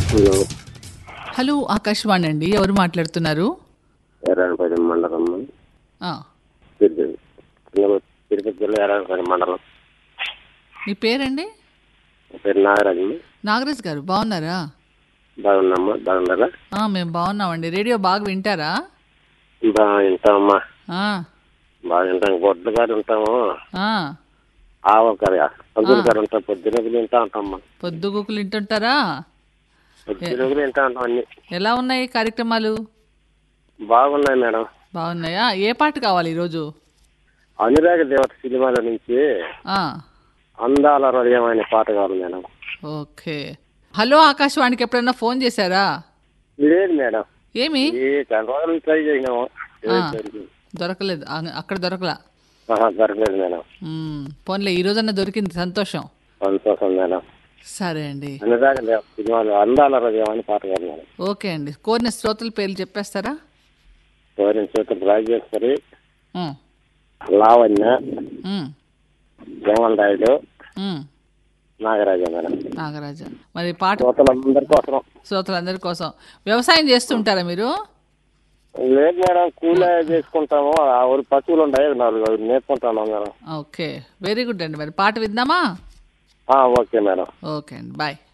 Hello hello Akashvani అండి ఎవరు మాట్లాడుతున్నారు ఎర్రాడపల్లి మండలం ఆ, తిరుపతి తిరుపతి జిల్లా ఎర్రాడపల్లి మండలం మీ పేరండి నా పేరు నాగరాజు నాగరాజ్ గారు బాగున్నారా బాగున్నామ్మా బాగున్నారా ఆ, మేము బాగున్నామండి రేడియో బాగా వింటారా బాగా వింటామమ్మా ఆ, బాగా వింటాం గొడ్ల గారు ఉంటాము ఆ, ఆవు కర్రీ పందులు గారు ఉంటాం పొద్దునగులు వింటా ఉంటామ్మా పొద్దుగుకులు వింటుంటారా పొద్దునగులు వింటా ఉంటాం అన్ని ఎలా ఉన్నాయి కార్యక్రమాలు బాగున్నాయి మేడం బాగున్నాయా ఏ పాట కావాలి ఈరోజు అనురాగ దేవత సినిమాల నుంచి ఆ, అందాల హృదయం అనే పాట కావాలి మేడం ఓకే హలో ఆకాశవాణికి ఎప్పుడైనా ఫోన్ చేశారా లేదు మేడం ఏమి ఈ చాలా రోజులు ట్రై చేసినాము ఆ, దొరకలేదు ఆ, అక్కడ దొరకలా ఆహా, దొరకలేదు మేడం మ్మ్. పోన్లే ఈ రోజన్నా దొరికింది సంతోషం సంతోషం మేడం సరే అండి అనురాగ దేవత సినిమాలు అందాల హృదయం అని పాట కావాలి మేడం ఓకే అండి కోరిన శ్రోతల పేర్లు చెప్పేస్తారా గౌరవ చేతులు రాజేశ్వరి మ్మ్. లావణ్య మ్మ్. జంగల్ రాయుడు మ్మ్. నాగరాజ మేడం నాగరాజ మరి పాట శ్రోతలందరి కోసం శ్రోతలందరి కోసం వ్యవసాయం చేస్తుంటారా మీరు లేదు మేడం కూలీ చేసుకుంటాము ఆ ఊరు పశువులు ఉన్నాయి నాలుగు అవి నేర్చుకుంటాను మేడం ఓకే వెరీ గుడ్ అండి మరి పాట విద్దామా ఆ, ఓకే మేడం ఓకే అండి బాయ్